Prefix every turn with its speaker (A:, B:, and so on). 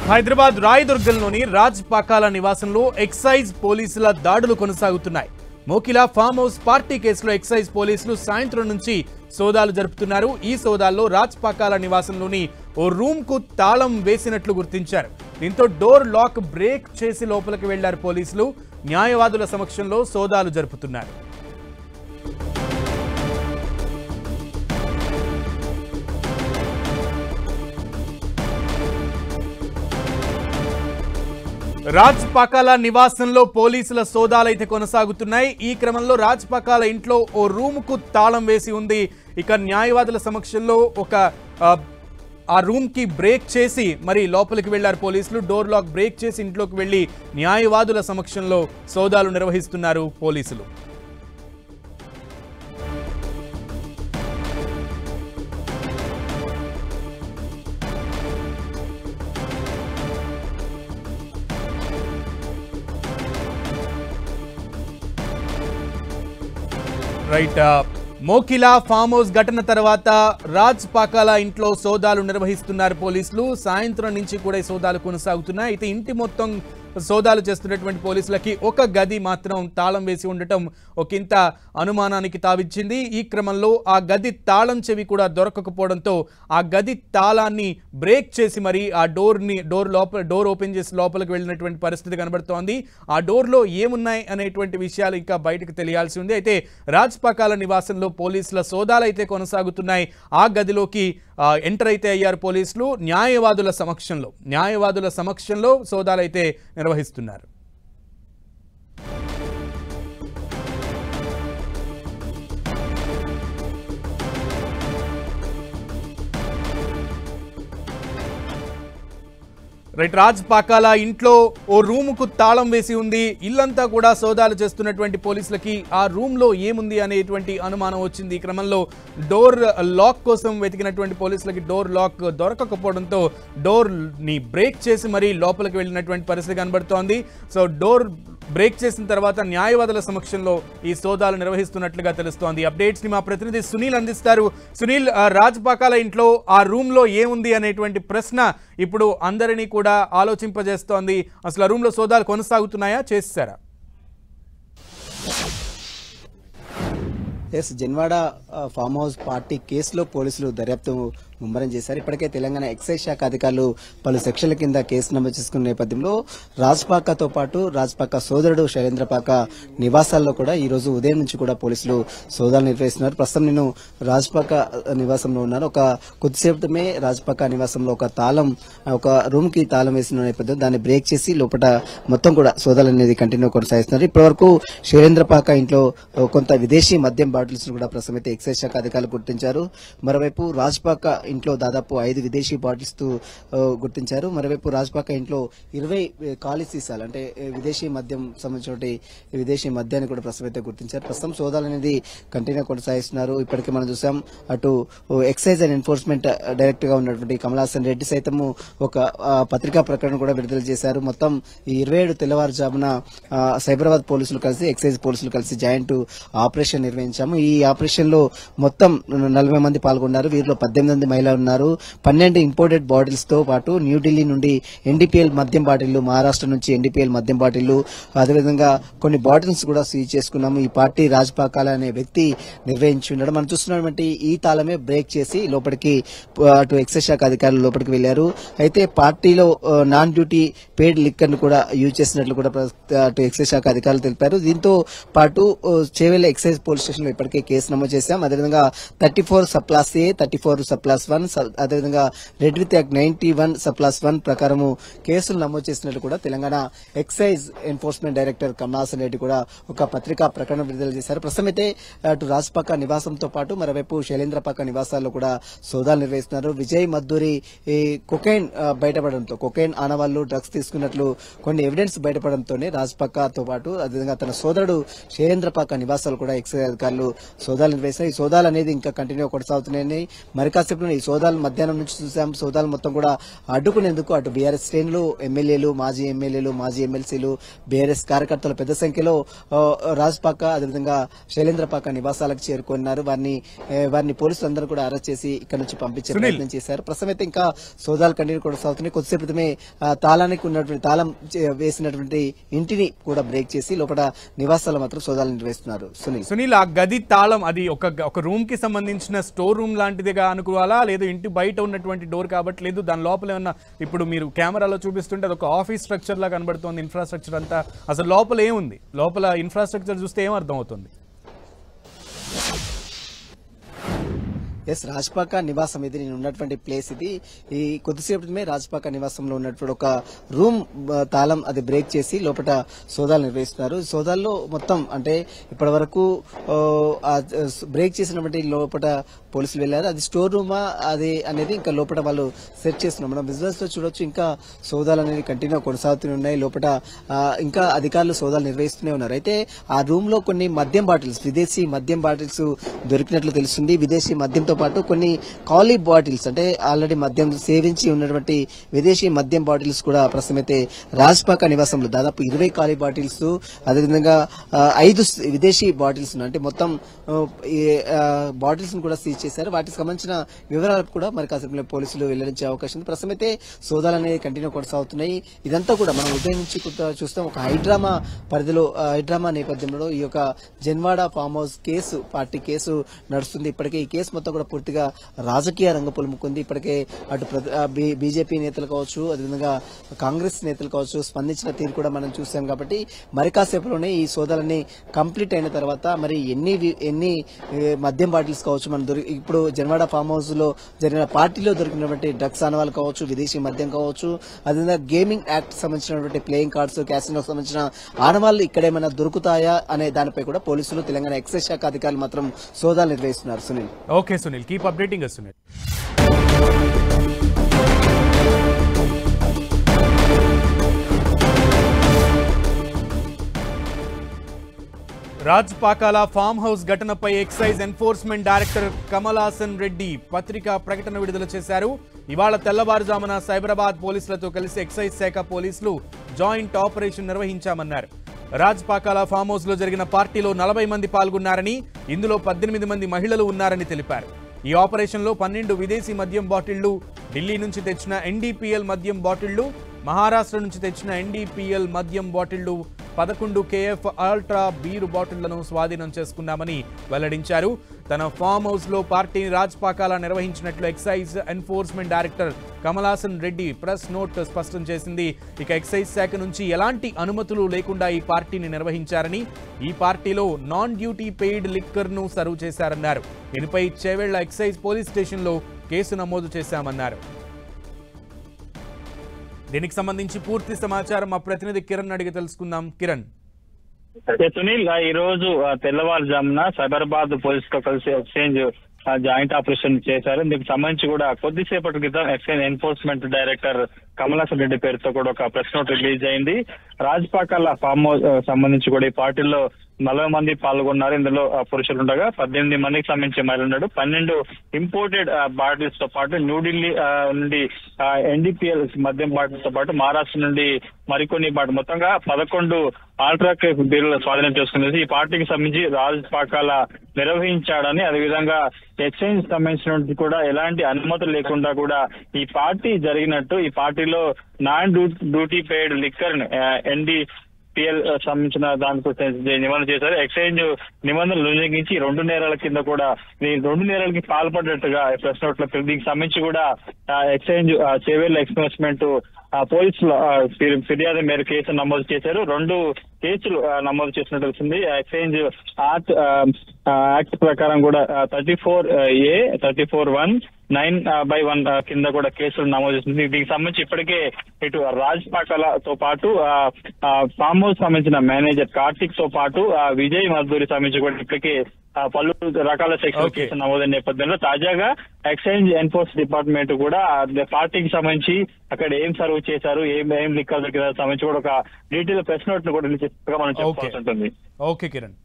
A: హైదరాబాద్ రాయదుర్గంలోని రాజ్ పాకాల నివాసంలో ఎక్సైజ్ పోలీసుల దాడులు కొనసాగుతున్నాయి మోకిలా ఫామ్ హౌస్ పార్టీ కేసులో ఎక్సైజ్ పోలీసులు సాయంత్రం నుంచి సోదాలు జరుపుతున్నారు ఈ సోదాల్లో రాజ్ పాకాల నివాసంలోని ఓ రూమ్ కు తాళం వేసినట్లు గుర్తించారు దీంతో డోర్ లాక్ బ్రేక్ చేసి లోపలికి వెళ్లారు పోలీసులు న్యాయవాదుల సమక్షంలో సోదాలు జరుపుతున్నారు రాజ్ పాకాల నివాసంలో పోలీసుల సోదాలైతే కొనసాగుతున్నాయి ఈ క్రమంలో రాజ్ పాకాల ఇంట్లో ఓ రూమ్ కు తాళం వేసి ఉంది ఇక న్యాయవాదుల సమక్షంలో ఒక ఆ, ఆ రూమ్ కి బ్రేక్ చేసి మరి లోపలికి వెళ్లారు పోలీసులు డోర్ లాక్ బ్రేక్ చేసి ఇంట్లోకి వెళ్లి న్యాయవాదుల సమక్షంలో సోదాలు నిర్వహిస్తున్నారు పోలీసులు రైట్ ఆ, మోకిలా ఫామ్ హౌస్ ఘటన తర్వాత రాజ్ పాకాల ఇంట్లో సోదాలు నిర్వహిస్తున్నారు పోలీసులు సాయంత్రం నుంచి కూడా ఈ సోదాలు కొనసాగుతున్నాయి అయితే ఇంటి మొత్తం సోదాలు చేస్తున్నటువంటి పోలీసులకి ఒక గది మాత్రం తాళం వేసి ఉండటం ఒకంత అనుమానానికి తావిచ్చింది ఈ క్రమంలో ఆ గది తాళం చెవి కూడా దొరకకపోవడంతో ఆ గది తాళాన్ని బ్రేక్ చేసి మరి ఆ డోర్ని డోర్ లోపల డోర్ ఓపెన్ చేసి లోపలికి వెళ్ళినటువంటి పరిస్థితి కనబడుతోంది ఆ డోర్లో ఏమున్నాయి అనేటువంటి విషయాలు ఇంకా బయటకు తెలియాల్సి ఉంది అయితే రాజ్పాకాల నివాసంలో పోలీసుల సోదాలు అయితే కొనసాగుతున్నాయి ఆ గదిలోకి ఆ, ఎంటర్ అయితే అయ్యారు పోలీసులు న్యాయవాదుల సమక్షంలో న్యాయవాదుల సమక్షంలో సోదాలు అయితే నిర్వహిస్తున్నారు రైట్ రాజ్ పాకాల ఇంట్లో ఓ రూముకు తాళం వేసి ఉంది ఇల్లంతా కూడా సోదాలు చేస్తున్నటువంటి పోలీసులకి ఆ రూమ్ లో ఏముంది అనేటువంటి అనుమానం వచ్చింది ఈ క్రమంలో డోర్ లాక్ కోసం వెతికినటువంటి పోలీసులకి డోర్ లాక్ దొరకకపోవడంతో డోర్ ని బ్రేక్ చేసి మరీ లోపలికి వెళ్ళినటువంటి పరిస్థితి కనబడుతోంది సో డోర్ బ్రేక్ చేసిన తర్వాత న్యాయవాదుల సమక్షంలో ఈ సోదాలు నిర్వహిస్తున్నట్లుగా తెలుస్తోంది అప్డేట్స్ ని మా ప్రతినిధి సునీల్ అందిస్తారు సునీల్ ఆ, రాజ్ పాకాల ఇంట్లో ఆ రూమ్ లో ఏముంది అనేటువంటి ప్రశ్న ఇప్పుడు అందరినీ కూడా ఆలోచింపజేస్తోంది అసలు ఆ రూమ్ లో సోదాలు కొనసాగుతున్నాయా చేస్తారా
B: ఎస్ జన్వాడ ఆ, ఫామ్ హౌస్ పార్టీ కేసులో పోలీసులు దర్యాప్తు ముమ్మరం చేశారు ఇప్పటికే తెలంగాణ ఎక్సైజ్ శాఖ అధికారులు పలు సెక్షన్ల కింద కేసు నమోదు చేసుకున్న నేపథ్యంలో రాజ్పాకతో పాటు రాజ్పాక సోదరుడు శైలేంద్రపాక నివాసాల్లో కూడా ఈ రోజు ఉదయం నుంచి కూడా పోలీసులు సోదాలు నిర్వహిస్తున్నారు ప్రస్తుతం నేను రాజ్పాక నివాసంలో ఉన్నాను ఒక కొద్దిసేపటమే రాజ్పాక నివాసంలో ఒక తాళం ఒక రూమ్ కి తాళం వేసిన నేపథ్యం దాన్ని బ్రేక్ చేసి లోపల మొత్తం కూడా సోదాలు అనేది కంటిన్యూ కొనసాగిస్తున్నారు ఇప్పటివరకు శైలేంద్రపాక ఇంట్లో కొంత విదేశీ మద్యం బాటిల్స్ కూడా ప్రస్తుతం అయితే ఎక్సైజ్ శాఖ అధికారులు గుర్తించారు మరోవైపు రాజ్పాక ఇంట్లో దాదాపు ఐదు విదేశీ బాటిల్స్ తో ఆ, గుర్తించారు మరోవైపు రాజ్పాక ఇంట్లో ఇరవై ఖాళీ సీసాలు అంటే ఏ, విదేశీ మద్యం సంబంధించిన విదేశీ మద్యాన్ని కూడా ప్రస్తుతం అయితే గుర్తించారు ప్రస్తుతం సోదాలు అనేది కంటిన్యూ కొనసాగిస్తున్నారు ఇప్పటికే మనం చూసాం అటు ఎక్సైజ్ అండ్ ఎన్ఫోర్స్మెంట్ డైరెక్టర్ గా ఉన్నటువంటి కమలాసన్ రెడ్డి సైతము ఒక ఆ, పత్రికా ప్రకటన కూడా విడుదల చేశారు మొత్తం ఈ ఇరవై ఏడు తెల్లవారుజామున ఆ, సైబరాబాద్ పోలీసులు కలిసి ఎక్సైజ్ పోలీసులు కలిసి జాయింట్ ఆపరేషన్ నిర్వహించాము ఈ ఆపరేషన్ లో మొత్తం నలభై మంది పాల్గొన్నారు వీరిలో పద్దెనిమిది మంది మహిళలు ఉన్నారు పన్నెండు ఇంపోర్టెడ్ బాటిల్స్ తో పాటు న్యూఢిల్లీ నుండి ఎన్డీపీఎల్ మద్యం బాటిళ్లు మహారాష్ట్ర నుంచి ఎన్డీపీఎల్ మద్యం బాటిళ్లు అదేవిధంగా కొన్ని బాటిల్స్ కూడా సీజ్ చేసుకున్నాము ఈ పార్టీ రాజపాకాల అనే వ్యక్తి నిర్వహించి ఉండడం మనం చూస్తున్నటువంటి ఈ తాళమే బ్రేక్ చేసి లోపలికి ఆ, అటు ఎక్సైజ్ శాఖ అధికారులు లోపలికి వెళ్లారు అయితే పార్టీలో ఆ, నాన్ డ్యూటీ పేడ్ లిక్కర్ ను కూడా యూజ్ చేసినట్లు కూడా ప్ర- అటు ఎక్సైజ్ శాఖ అధికారులు తెలిపారు దీంతో పాటు ఆ, చేవెళ్ల ఎక్సైజ్ పోలీస్ స్టేషన్ లో ఇప్పటికే కేసు నమోదు చేశాం అదేవిధంగా thirty four subclause A thirty four subclause one అదేవిధంగా read with act ninety one subclause one ప్రకారము కేసులు నమోదు చేసినట్లు కూడా Telangana excise enforcement director Kamalasan Reddy కూడా ఒక పత్రికా ప్రకటన విడుదల చేశారు ప్రస్తుతం అయితే అటు రాజ్పాక నివాసంతో పాటు మరోవైపు శైలేంద్రపాక నివాసాల్లో కూడా సోదాలు నిర్వహిస్తున్నారు విజయ్ మద్దూరి ఈ కొకైన్ ఆ, బయటపడడంతో కొకైన్ ఆనవాళ్లు డ్రగ్స్ తీసుకున్నట్లు కొన్ని ఎవిడెన్స్ బయటపడడంతోనే రాజ్పాకతో పాటు అదేవిధంగా తన సోదరుడు శైలేంద్రపాక నివాసాలు కూడా ఎక్సైజ్ అధికారులు సోదాలు నిర్వహిస్తున్నారు ఈ సోదాలు అనేది ఇంకా కంటిన్యూ కొనసాగుతున్నాయని మరి కాసేపు ఈ సోదాలు మధ్యాహ్నం నుంచి చూసాం సోదాలు మొత్తం కూడా అడ్డుకునేందుకు అటు బీఆర్ఎస్ శ్రేణులు ఎమ్మెల్యేలు మాజీ ఎమ్మెల్యేలు మాజీ ఎమ్మెల్సీలు బీఆర్ఎస్ కార్యకర్తలు పెద్ద సంఖ్యలో ఆ, రాజ్పాక అదేవిధంగా శైలేంద్రపాక నివాసాలకు చేరుకున్నారు వారిని ఏ, వారిని పోలీసులు అందరూ కూడా అరెస్ట్ చేసి ఇక్కడ నుంచి పంపించే
A: సునీల్.
B: ప్రయత్నం చేశారు ప్రస్తుతం అయితే ఇంకా సోదాలు కంటిన్యూ కొనసాగుతున్నాయి కొద్దిసేపు క్రితమే ఆ, తాళానికి ఉన్నటువంటి తాళం చే- వేసినటువంటి ఇంటిని కూడా బ్రేక్ చేసి లోపల నివాసాలు మాత్రం సోదాలు నిర్వహిస్తున్నారు సునీల్
A: సునీల్ ఆ గది తాళం అది ఒక ఒక రూమ్ కి సంబంధించిన స్టోర్ రూమ్ లాంటిదిగా అనుకోవాలా లేదు ఇంటి బయట ఉన్నటువంటి డోర్ కాబట్టి లేదు దాని లోపల ఏమన్నా ఇప్పుడు మీరు కెమెరాలో చూపిస్తుంటే అది ఒక ఆఫీస్ స్ట్రక్చర్ లా కనబడుతోంది ఇన్ఫ్రాస్ట్రక్చర్ అంతా అసలు లోపల ఏముంది లోపల ఇన్ఫ్రాస్ట్రక్చర్ చూస్తే ఏం అర్థం అవుతుంది
B: ఎస్ రాజ్పాక నివాసం ఇది నేను ఉన్నటువంటి ప్లేస్ ఇది ఈ కొద్దిసేపటిమే రాజ్పాక నివాసంలో ఉన్నటువంటి ఒక రూమ్ ఆ, తాళం అది బ్రేక్ చేసి లోపల సోదాలు నిర్వహిస్తున్నారు సోదాల్లో మొత్తం అంటే ఇప్పటి వరకు బ్రేక్ చేసినటువంటి లోపల పోలీసులు వెళ్లారు అది స్టోర్ రూమా అది అనేది ఇంకా లోపల వాళ్ళు సెర్చ్ చేస్తున్నారు మనం బిజినెస్ లో చూడొచ్చు ఇంకా సోదాలు అనేవి కంటిన్యూ కొనసాగుతూనే ఉన్నాయి లోపల ఆ, ఇంకా అధికారులు సోదాలు నిర్వహిస్తూనే ఉన్నారు అయితే ఆ రూమ్ లో కొన్ని మద్యం బాటిల్స్ విదేశీ మద్యం బాటిల్స్ దొరికినట్లు తెలుస్తుంది విదేశీ మద్యంతో పాటు కొన్ని కాలీ బాటిల్స్ అంటే ఆల్రెడీ మద్యం సేవించి ఉన్నటువంటి విదేశీ మద్యం బాటిల్స్ కూడా ప్రస్తుతం అయితే రాజ్పాక నివాసంలో దాదాపు ఇరవై కాలీ బాటిల్స్ అదేవిధంగా ఆ, ఐదు స్- విదేశీ బాటిల్స్ ఉన్నాయి అంటే మొత్తం ఆ, ఈ బాటిల్స్ కూడా సీజ్ చేశారు వాటికి సంబంధించిన వివరాలు కూడా మరి కాసేపు పోలీసులు వెల్లడించే అవకాశం ఉంది ప్రస్తుతం అయితే సోదాలు అనేవి కంటిన్యూ కొనసాగుతున్నాయి ఇదంతా కూడా మనం ఉదయం నుంచి కొంత చూస్తాం ఒక హైడ్రామా పరిధిలో ఆ, హైడ్రామా నేపథ్యంలో ఈ యొక్క Janwada farm house case party case నడుస్తుంది ఇప్పటికే ఈ కేసు మొత్తం కూడా పూర్తిగా రాజకీయ రంగ పొలుముకుంది ఇప్పటికే అటు ప్రతి- ఆ, బీ- బీజేపీ నేతలు కావచ్చు అదేవిధంగా కాంగ్రెస్ నేతలు కావచ్చు స్పందించిన తీరు కూడా మనం చూసాం కాబట్టి మరి కాసేపులోనే ఈ సోదాలన్నీ కంప్లీట్ అయిన తర్వాత మరి ఎన్ని వి- ఎన్ని ఏ, మద్యం బాటిల్స్ కావచ్చు మనం దొరికి ఇప్పుడు జన్వాడ ఫామ్ హౌస్ లో జరిగిన పార్టీలో దొరికినటువంటి డ్రగ్స్ ఆనవాలు కావచ్చు విదేశీ మద్యం కావచ్చు అదేవిధంగా గేమింగ్ యాక్ట్ సంబంధించినటువంటి ప్లేయింగ్ కార్డ్స్ క్యాసినోకి సంబంధించిన ఆనవాళ్లు ఇక్కడేమైనా దొరుకుతాయా అనే దానిపై కూడా పోలీసులు తెలంగాణ ఎక్సైజ్ శాఖ అధికారులు మాత్రం సోదాలు నిర్వహిస్తున్నారు Sunil
A: okay Sunil keep updating Sunil Raj Pakala farm house ఘటనపై excise enforcement director Kamal Hasan Reddy పత్రికా ప్రకటన విడుదల చేశారు ఇవాళ తెల్లవారుజామున సైబరాబాద్ పోలీసులతో కలిసి ఎక్సైజ్ శాఖ పోలీసులు జాయింట్ ఆపరేషన్ నిర్వహించామన్నారు రాజ్ పాకాల ఫామ్ హౌస్ లో జరిగిన పార్టీలో నలభై మంది పాల్గొన్నారని ఇందులో పద్దెనిమిది మంది మహిళలు ఉన్నారని తెలిపారు ఈ ఆపరేషన్లో పన్నెండు విదేశీ మద్యం బాటిళ్లు ఢిల్లీ నుంచి తెచ్చిన ఎన్డీపీఎల్ మద్యం బాటిళ్లు మహారాష్ట్ర నుంచి తెచ్చిన ఎన్డీపీఎల్ మద్యం బాటిళ్లు పదకొండు కేఎఫ్ అల్ట్రా బీరు బాటిళ్లను స్వాధీనం చేసుకున్నామని వెల్లడించారు తన ఫామ్ హౌస్ లో పార్టీని రాజ్పాకాల నిర్వహించినట్లు excise enforcement director Kamalasan Reddy press note స్పష్టం చేసింది ఇక ఎక్సైజ్ శాఖ నుంచి ఎలాంటి అనుమతులు లేకుండా ఈ పార్టీని నిర్వహించారని ఈ పార్టీలో నాన్ డ్యూటీ పెయిడ్ లిక్కర్ ను సర్వ్ చేశారన్నారు దీనిపై చేవెళ్ల ఎక్సైజ్ పోలీస్ స్టేషన్లో కేసు నమోదు చేశామన్నారు దీనికి సంబంధించి పూర్తి సమాచారం మా ప్రతినిధి కిరణ్ అడిగి తెలుసుకుందాం కిరణ్
C: అయితే సునీల్ ఆ, ఈ రోజు ఆ, తెల్లవారుజామున సైబరాబాద్ పోలీస్ తో కలిసి ఎక్స్చేంజ్ ఆ, జాయింట్ ఆపరేషన్ చేశారు దీనికి సంబంధించి కూడా కొద్దిసేపటి క్రితం exchange enforcement director Kamalasan Reddy పేరుతో కూడా ఒక ప్రెస్ నోట్ రిలీజ్ అయింది రాజ్పాకాల ఫామ్ హౌస్ ఆ, సంబంధించి కూడా ఈ పార్టీలో నలభై మంది పాల్గొన్నారు ఇందులో ఆ, పురుషులు ఉండగా పద్దెనిమిది మందికి సంబంధించి మహిళలు ఉన్నాడు పన్నెండు ఇంపోర్టెడ్ బాటిల్స్ తో పాటు న్యూఢిల్లీ ఆ, నుండి ఎన్డీపీఎల్ మద్యం బాటిల్స్ తో పాటు మహారాష్ట్ర నుండి మరికొన్ని బాటిల్ మొత్తంగా పదకొండు ఆల్ట్రా కేఫ్ బీర్లు స్వాధీనం చేసుకునేది ఈ పార్టీకి సంబంధించి రాజ్ పాకాల నిర్వహించాడని అదేవిధంగా ఎక్స్చేంజ్ సంబంధించినటువంటి కూడా ఎలాంటి అనుమతులు లేకుండా కూడా ఈ పార్టీ జరిగినట్టు ఈ పార్టీలో non duty paid liquor ND PL సంబంధించిన దానికి నిబంధన చేశారు ఎక్స్చేంజ్ నిబంధనలు ఉల్లంఘించి రెండు నేరాల కింద కూడా ఈ రెండు నేరాలకి పాల్పడ్డట్టుగా ప్రెస్ నోట్ లో దీనికి సంబంధించి కూడా ఆ, ఎక్స్చేంజ్ ఆ, చేవేళ్ల ఎక్స్పెన్స్మెంట్ ఆ, పోలీసులు ఆ, ఫి- ఫిర్యాదు మేరకు కేసు నమోదు చేశారు రెండు కేసులు ఆ, నమోదు చేసినట్టు తెలిసింది ఎక్స్చేంజ్ యాక్ట్ ఆ, ఆ, యాక్ట్ ప్రకారం కూడా thirty four A thirty four one nine by one కింద కూడా కేసులు నమోదు చేసింది దీనికి సంబంధించి ఇప్పటికే ఇటు రాజ్ పాకలతో పాటు ఆ, ఆ, ఫామ్ హౌస్ సంబంధించిన మేనేజర్ కార్తిక్ తో పాటు ఆ, విజయ్ మద్దూరి సంబంధించి కూడా ఇప్పటికే ఆ, పలు రకాల సెక్షన్
A: Okay.
C: కేసు నమోదైన నేపథ్యంలో తాజాగా ఎక్సైజ్ ఎన్ఫోర్స్ డిపార్ట్మెంట్ కూడా ఆ పార్టీకి సంబంధించి అక్కడ ఏం సర్వ్ చేశారు ఏం ఏం లిక్కర్ దొరికిన సంబంధించి కూడా ఒక డీటెయిల్ ప్రెస్ నోట్ ను కూడా రిలీజ్ చేసినట్టుగా మనం
A: ఓకే
C: చెప్పుకోవాల్సి ఉంటుంది
A: ఓకే కిరణ్